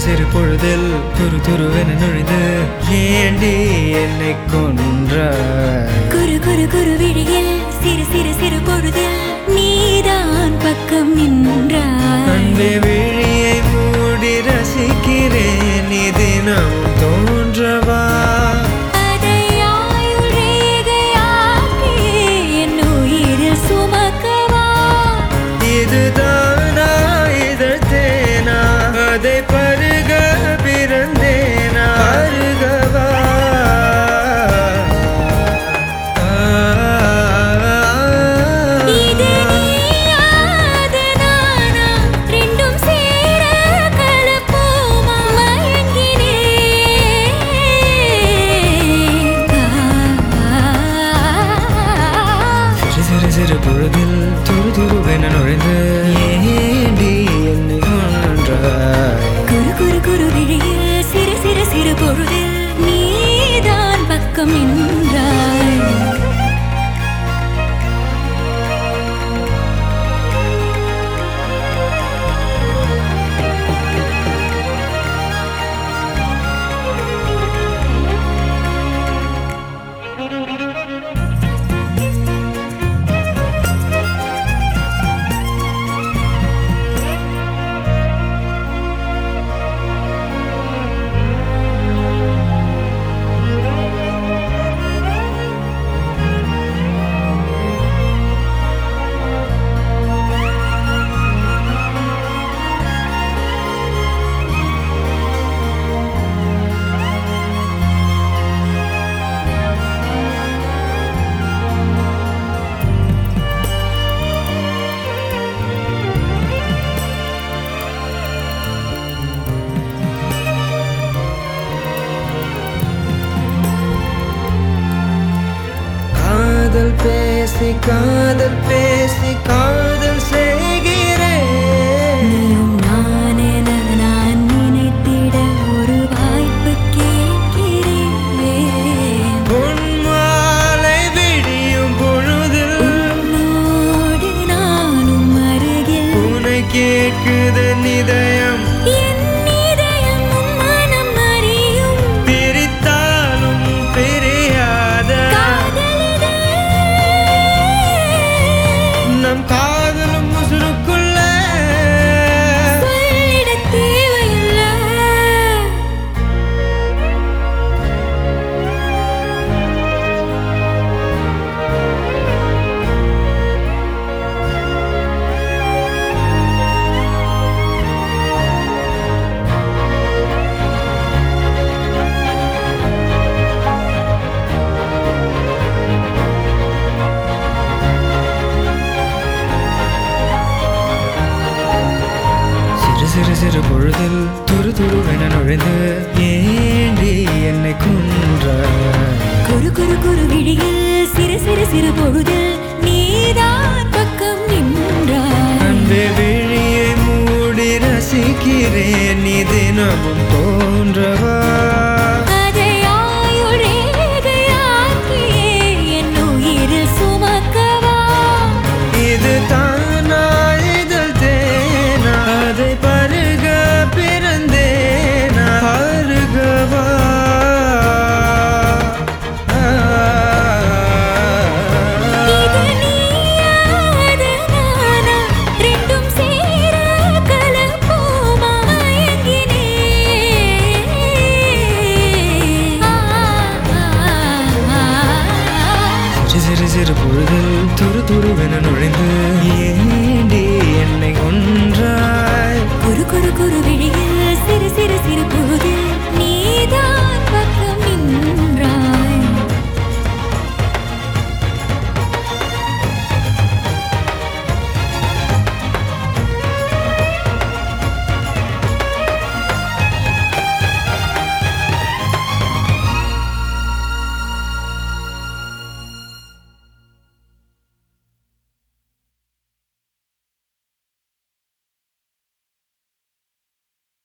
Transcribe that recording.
சிறு பொழுதில் துரு துருவென நுழைந்து ஏண்டி என்னை கொன்றாய் குரு குரு குரு விழியில் சிறு சிறு சிறு பொழுதில் நீதான் பக்கம் நின்றாய் அன்பே விழியை மூடி ரசிக்கிறேன் நீ தினம் தோன்றவா அதை ஆயுள் ரேகையாக்கி என் உயிரில் சுமக்கவா இதுதானா இதழ் தேனா அதை பருக பிறந்தேனா அருகவா இது நீயா, அது நானா? ரெண்டும் சேர கலப்போமா? மயங்கினேன். சிறு சிறு சிறு பொழுதில் துரு துருவென நுழைந்து ஏண்டி என்னை கொன்றாய் குரு குரு குரு விழியில் சிறு சிறு சிறு பொழுதில் நீதான் பக்கம் நின்றாய் காதல் பேசி காதல் பேசி காதல் செய்கிறேன் நீயும் நான் என நான் நினைத்திட ஒரு வாய்ப்பு கேட்கிறேன் பொன்மாலை விடியும் பொழுதில் உன்னோடு நானும் அருகில் உனை கேட்குது நிதயம் என் இதயம் உன் மனம் அறியும் பிரித்தாலும் பிரியாத காதலிது நம் காதலும் முசுருக்குள்ள சொல்லிடத் தேவையில்லை சிறு சிறு சிறு பொழுதில் துரு துருவென நுழைந்து ஏண்டி என்னை கொன்றாய் குரு குரு குரு விழியில் சிறு சிறு சிறு பொழுதில் நீதான் பக்கம் நின்றாய் அன்பே விழியை மூடி ரசிக்கிறேன் நீ தினமும் தோன்றவா அதை ஆயுள் ரேகையாக்கியே என் உயிரில் சுமக்கவா இது தானா இதழ் தேனா அதை பருக பிறந்தேனா அருகவா இது நீயா, அது நானா? ரெண்டும் சேர கலப்போமா? மயங்கினேன். ஆ, ஆ, ஆ. சிறு சிறு சிறு பொழுதில் துரு துருவென நுழைந்து